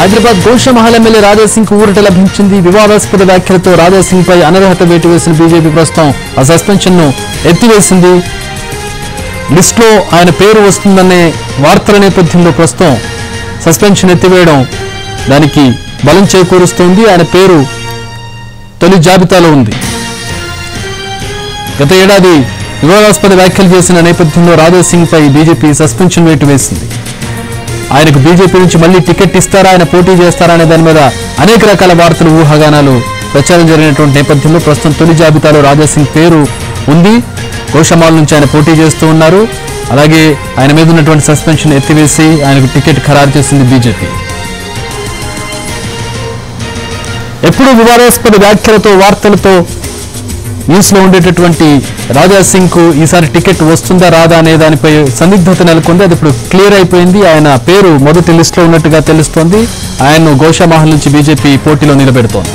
Hyderabad Goshamahal MLA Raja Singh కు ఊరట లభించింది వివాదాస్పద వ్యాఖ్యలతో రాజాసింగ్ పై అనర్హత వేటు వేసిన బీజేపీ ప్రస్తుతం ఆ సస్పెన్షన్ ను ఎత్తివేసింది లిస్ట్ లో ఆయన పేరు వస్తుందనే వార్తల నేపథ్యంలో ప్రస్తుతం సస్పెన్షన్ ఎత్తివేయడం దానికి బలం చేకూరుస్తోంది ఆయన పేరు తొలి జాబితాలో ఉంది గత ఏడాది వివాదాస్పద వ్యాఖ్యలు చేసిన నేపథ్యంలో రాజాసింగ్ పై బీజేపీ సస్పెన్షన్ వేటు వేసింది ఆయనకు బీజేపీ నుంచి మళ్ళీ టికెట్ ఇస్తారా ఆయన పోటీ చేస్తారా అనే దాని మీద అనేక రకాల వార్తలు ఊహాగానాలు ప్రచారం జరిగినటువంటి నేపథ్యంలో ప్రస్తుతం తొలి జాబితాలో రాజాసింగ్ పేరు ఉంది గోషమాల్ నుంచి ఆయన పోటీ చేస్తూ ఉన్నారు అలాగే ఆయన మీద ఉన్నటువంటి సస్పెన్షన్ ఎత్తివేసి ఆయనకు టికెట్ ఖరారు చేసింది బీజేపీ ఎప్పుడు వివాదాస్పద వ్యాఖ్యలతో వార్తలతో న్యూస్ లో ఉండేటటువంటి రాజా సింగ్ కు ఈసారి టికెట్ వస్తుందా రాదా అనే దానిపై సందిగ్ధత నెలకొంది అది ఇప్పుడు క్లియర్ అయిపోయింది ఆయన పేరు మొదటి లిస్ట్ లో ఉన్నట్టుగా తెలుస్తోంది ఆయన్ను గోషామహల్ నుంచి బీజేపీ పోటీలో నిలబెడుతోంది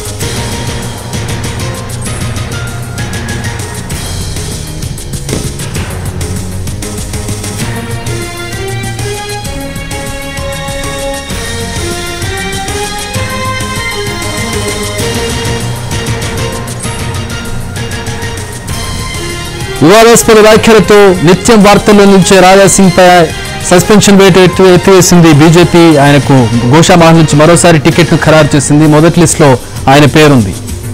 వివాదాస్పద వ్యాఖ్యలతో నిత్యం వార్తల్లో నిలిచే రాజాసింగ్ పై సస్పెన్షన్ వేటు ఎత్తి ఎత్తివేసింది బీజేపీ ఆయనకు గోషామహల్ నుంచి మరోసారి టికెట్ ను ఖరారు చేసింది మొదటి లిస్ట్ లో ఆయన పేరుంది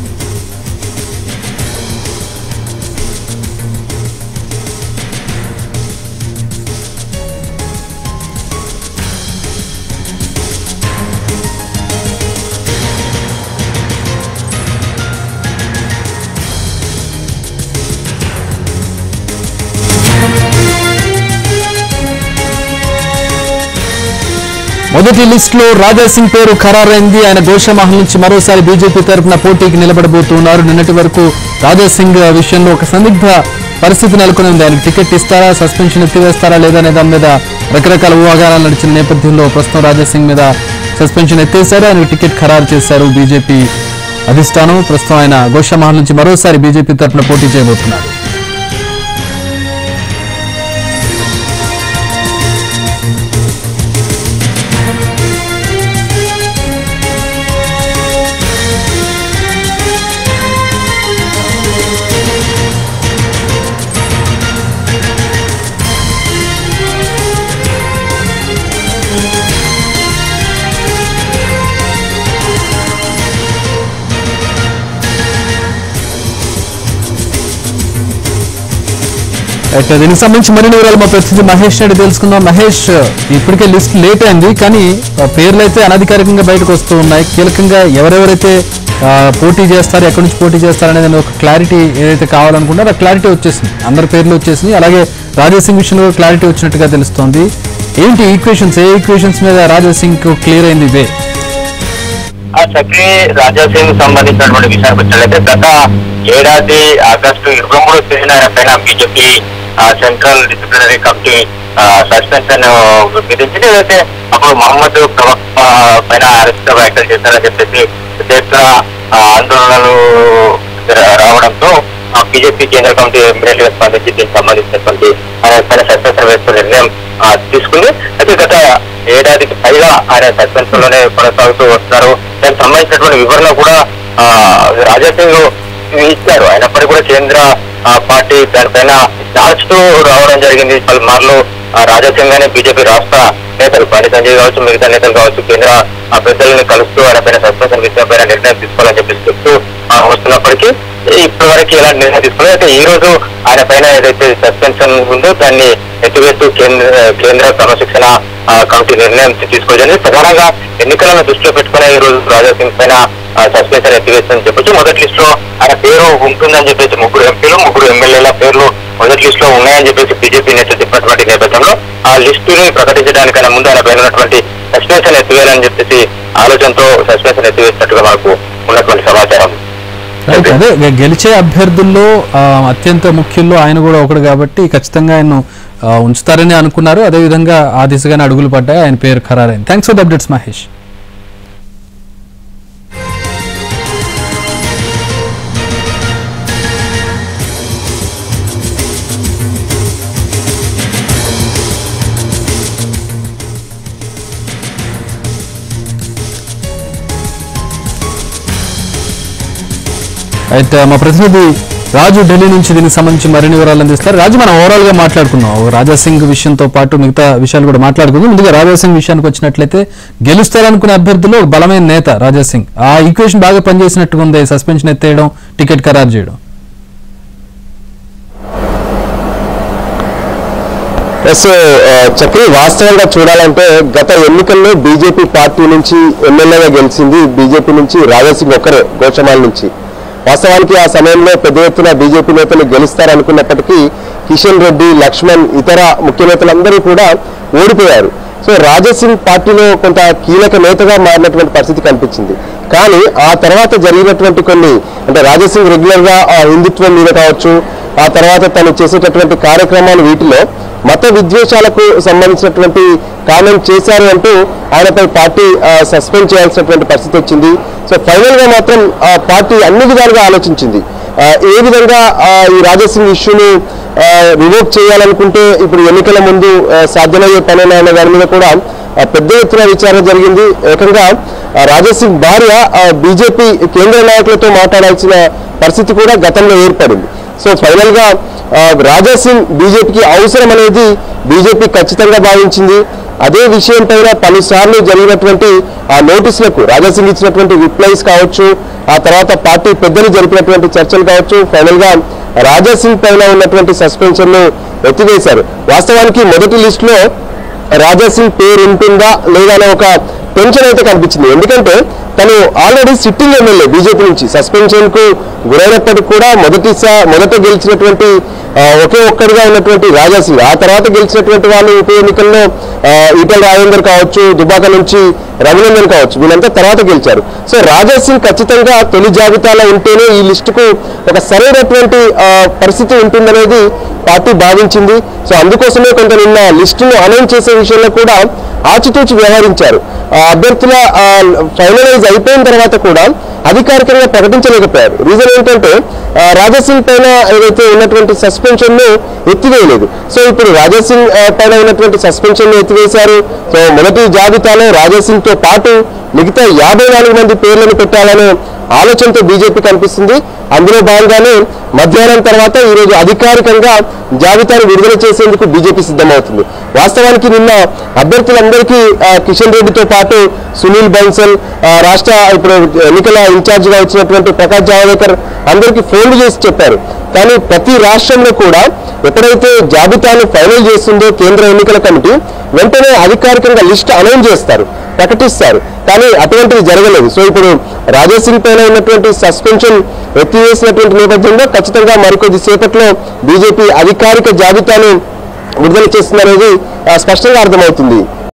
మొదటి లిస్ట్ లో రాజాసింగ్ పేరు ఖరారైంది ఆయన గోషామహల్ నుంచి మరోసారి బీజేపీ తరపున పోటీకి నిలబడబోతున్నారు నిన్నటి వరకు రాజాసింగ్ విషయంలో ఒక సందిగ్ధ పరిస్థితి నెలకొని ఉంది ఆయనకు టికెట్ ఇస్తారా సస్పెన్షన్ ఎత్తివేస్తారా లేదా అనే దాని మీద రకరకాల ఊహాగానాలు నడిచిన నేపథ్యంలో ప్రస్తుతం రాజాసింగ్ మీద సస్పెన్షన్ ఎత్తేశారు ఆయనకు టికెట్ ఖరారు చేశారు బీజేపీ అధిష్టానం ప్రస్తుతం ఆయన గోషామహల్ నుంచి మరోసారి బీజేపీ తరపున పోటీ చేయబోతున్నారు అయితే దీనికి సంబంధించి మరిన్ని వివరాలు మా ప్రతినిధి మహేష్ రెడ్డి తెలుసుకుందాం మహేష్ ఇప్పటికే లిస్ట్ లేట్ అయింది కానీ ఆ, పేర్లు అయితే అనధికారికంగా బయటకు వస్తూ ఉన్నాయి కీలకంగా ఎవరెవరైతే ఆ, పోటీ చేస్తారు ఎక్కడి నుంచి పోటీ చేస్తారు అనేది ఒక క్లారిటీ ఏదైతే కావాలనుకుంటారో ఆ క్లారిటీ వచ్చేసింది అందరి పేర్లు వచ్చేసింది అలాగే రాజాసింగ్ విషయంలో క్లారిటీ వచ్చినట్టుగా తెలుస్తోంది ఏంటి ఈక్వేషన్స్ ఏ ఈక్వేషన్స్ మీద రాజాసింగ్ క్లియర్ అయింది ఇదే ఆ చక్రి రాజాసింగ్ సంబంధించినటువంటి విషయానికి వచ్చినట్లయితే గత ఏడాది ఆగస్టు ఇరవై మూడో తేదీన ఆయన పైన BJP central disciplinary committee suspension విధించింది ఏదైతే అప్పుడు మహమ్మద్ ప్రవక్త పైన అరెస్ట్ వ్యాఖ్యలు చేశారని చెప్పేసి పెద్ద ఎత్తున ఆ, ఆందోళనలు రా- రావడంతో బీజేపీ కేంద్ర కమిటీ ఇమ్మీడియట్ గా స్పందించి దీనికి సంబంధించినటువంటి ఆయన పైన సస్పెన్షన్ వేసుకునే నిర్ణయం ఆ, తీసుకుంది అయితే గత ఏడాదికి పైగా ఆయన సస్పెన్షన్ లోనే కొనసాగుతూ వస్తున్నారు దానికి సంబంధించినటువంటి వివరణ కూడా ఆ, రాజాసింగ్ ఇచ్చారు అయినప్పటికీ కూడా కేంద్ర ఆ, పార్టీ దానిపైన దాచుతూ రావడం జరిగింది పలుమార్లు ఆ, రాజాసింగ్ గానే బీజేపీ రాష్ట్ర నేతలు బండి సంజయ్ కావచ్చు మిగతా నేతలు కావచ్చు కేంద్ర ఆ, పెద్దలని కలుస్తూ ఆయన పైన సస్పెన్షన్ విషయం పైన నిర్ణయం తీసుకోవాలని చెప్పేసి చెప్తూ ఆ, వస్తున్నప్పటికీ ఇప్పటి వరకు ఎలాంటి నిర్ణయం తీసుకోలేదు అయితే ఈ రోజు ఆయన పైన ఏదైతే సస్పెన్షన్ ఉందో దాన్ని ఎత్తివేస్తూ కేంద్ర కేంద్ర క్రమశిక్షణ ఆ, కమిటీ నిర్ణయం తీసుకోవడం ప్రధానంగా ఎన్నికలను దృష్టిలో పెట్టుకునే ఈ రోజు రాజాసింగ్ పైన సస్పెన్షన్ ఎత్తివేస్తుందని చెప్పొచ్చు మొదటి లిస్ట్ లో ఆయన పేరు ఉంటుందని చెప్పేసి ముగ్గురు ఎంపీలు ముగ్గురు ఎమ్మెల్యేల పేర్లు మొదటి లిస్ట్ లో ఉన్నాయని చెప్పేసి బీజేపీ నేతలు చెప్పినటువంటి నేపథ్యంలో ఆ లిస్టుని ప్రకటించడానికైనా ముందు ఆయన పైన ఉన్నటువంటి సస్పెన్షన్ ఎత్తివేయాలని చెప్పేసి ఆలోచనతో సస్పెన్షన్ ఎత్తివేసినట్టుగా మనకు ఉన్నటువంటి సమాచారం రైట్ అదే గె- గెలిచే అభ్యర్థుల్లో ఆ, అత్యంత ముఖ్యుల్లో ఆయన కూడా ఒకడు కాబట్టి ఖచ్చితంగా ఆయన్ను ఆ, ఉంచుతారని అనుకున్నారు అదేవిధంగా ఆ దిశగానే అడుగులు పడ్డాయి ఆయన పేరు ఖరారైంది thanks for the updates Mahesh అయితే మా ప్రతినిధి రాజు ఢిల్లీ నుంచి దీనికి సంబంధించి మరిన్ని వివరాలు అందిస్తారు రాజు మనం ఓవరాల్ గా మాట్లాడుకున్నాం రాజా సింగ్ విషయంతో పాటు మిగతా విషయాలు కూడా మాట్లాడుకుందాం ముందుగా రాజా సింగ్ విషయానికి వచ్చినట్లయితే గెలుస్తారనుకునే అభ్యర్థుల్లో ఒక బలమైన నేత రాజా సింగ్ ఆ ఈక్వేషన్ బాగా పనిచేసినట్టుగా ఉంది సస్పెన్షన్ ఎత్తేయడం టికెట్ ఖరారు చేయడం ఎస్ చక్రి వాస్తవంగా చూడాలంటే గత ఎన్నికల్లో బీజేపీ పార్టీ నుంచి ఎమ్మెల్యేగా గెలిచింది బీజేపీ నుంచి రాజాసింగ్ ఒక్కరే గోచమాల నుంచి వాస్తవానికి ఆ సమయంలో పెద్ద ఎత్తున బీజేపీ నేతలు గెలుస్తారనుకున్నప్పటికీ కిషన్ రెడ్డి లక్ష్మణ్ ఇతర ముఖ్య నేతలందరూ కూడా ఓడిపోయారు సో రాజాసింగ్ పార్టీలో కొంత కీలక నేతగా మారినటువంటి పరిస్థితి కనిపించింది కానీ ఆ తర్వాత జరిగినటువంటి కొన్ని అంటే రాజాసింగ్ రెగ్యులర్ గా ఆ హిందుత్వం మీద కావచ్చు ఆ తర్వాత తను చేసేటటువంటి కార్యక్రమాలు వీటిలో మత విద్వేషాలకు సంబంధించినటువంటి కామెంట్ చేశారు అంటూ ఆయనపై పార్టీ సస్పెండ్ చేయాల్సినటువంటి పరిస్థితి వచ్చింది సో ఫైనల్ గా మాత్రం ఆ పార్టీ అన్ని విధాలుగా ఆలోచించింది ఆ, ఏ విధంగా ఆ, ఈ రాజాసింగ్ ఇష్యూను రివోక్ చేయాలనుకుంటే ఇప్పుడు ఎన్నికల ముందు ఆ, సాధ్యమయ్యే పనేనా అనే దాని మీద కూడా ఆ, పెద్ద ఎత్తున విచారణ జరిగింది ఏకంగా ఆ, రాజాసింగ్ భార్య బీజేపీ కేంద్ర నాయకులతో మాట్లాడాల్సిన పరిస్థితి కూడా గతంలో ఏర్పడింది సో ఫైనల్ గా ఆ, రాజా సింగ్ బీజేపీకి అవసరం అనేది బీజేపీ ఖచ్చితంగా భావించింది అదే విషయం పైన పలుసార్లు జరిగినటువంటి ఆ నోటీసులకు రాజా సింగ్ ఇచ్చినటువంటి రిప్లైస్ కావచ్చు ఆ తర్వాత పార్టీ పెద్దలు జరిపినటువంటి చర్చలు కావచ్చు ఫైనల్ గా రాజా సింగ్ పైన ఉన్నటువంటి సస్పెన్షన్ ను ఎత్తివేశారు వాస్తవానికి మొదటి లిస్ట్ లో రాజా సింగ్ పేరు ఉంటుందా లేదా అనే ఒక టెన్షన్ అయితే కనిపించింది ఎందుకంటే తను ఆల్రెడీ సిట్టింగ్ ఎమ్మెల్యే బీజేపీ నుంచి సస్పెన్షన్ కు గురైనప్పటికీ కూడా మొదటి మొదట గెలిచినటువంటి ఆ, ఒకే ఒక్కడిగా ఉన్నటువంటి రాజా సింగ్ ఆ తర్వాత గెలిచినటువంటి వాళ్ళు ఉప ఎన్నికల్లో ఆ, ఈటల రాజేందర్ కావచ్చు దుబాక నుంచి రఘునందన్ కావచ్చు వీళ్ళంతా తర్వాత గెలిచారు సో రాజా సింగ్ ఖచ్చితంగా తొలి జాబితాలో ఉంటేనే ఈ లిస్టుకు ఒక సరైనటువంటి ఆ, పరిస్థితి ఉంటుందనేది పార్టీ భావించింది సో అందుకోసమే కొంత నిన్న లిస్టును అనౌన్స్ చేసే విషయంలో కూడా ఆచితూచి వ్యవహరించారు ఆ అభ్యర్థుల ఫైనలైజ్ అయిపోయిన తర్వాత కూడా అధికారికంగా ప్రకటించలేకపోయారు రీజన్ ఏంటంటే ఆ, రాజాసింగ్ పైన ఏదైతే ఉన్నటువంటి సస్పెన్షన్ ను ఎత్తివేయలేదు సో ఇప్పుడు రాజాసింగ్ ఆ, పైన ఉన్నటువంటి సస్పెన్షన్ ను ఎత్తివేశారు సో మొదటి జాబితాలో రాజాసింగ్ తో పాటు మిగతా యాభై నాలుగు మంది పేర్లను పెట్టాలనే ఆలోచనతో బీజేపీ కనిపిస్తుంది అందులో భాగంగానే మధ్యాహ్నం తర్వాత ఈరోజు అధికారికంగా జాబితాను విడుదల చేసేందుకు బీజేపీ సిద్ధమవుతుంది వాస్తవానికి నిన్న అభ్యర్థులందరికీ ఆ, కిషన్ రెడ్డితో పాటు సునీల్ బన్సల్ ఆ, రాష్ట్ర ఇప్పుడు ఎన్నికల ఇన్ఛార్జ్ గా వచ్చినటువంటి ప్రకాష్ జావడేకర్ అందరికీ ఫోన్లు చేసి చెప్పారు కానీ ప్రతి రాష్ట్రంలో కూడా ఎప్పుడైతే జాబితాను ఫైనల్ చేస్తుందో కేంద్ర ఎన్నికల కమిటీ వెంటనే అధికారికంగా లిస్ట్ అనౌన్స్ చేస్తారు ప్రకటిస్తారు కానీ అటువంటిది జరగలేదు సో ఇప్పుడు రాజాసింగ్ పైన ఉన్నటువంటి సస్పెన్షన్ ఎత్తివేసినటువంటి నేపథ్యంలో ఖచ్చితంగా మరికొద్ది సేపట్లో బీజేపీ అధికారిక జాబితాను విడుదల చేస్తుందనేది ఆ, స్పష్టంగా అర్థమవుతుంది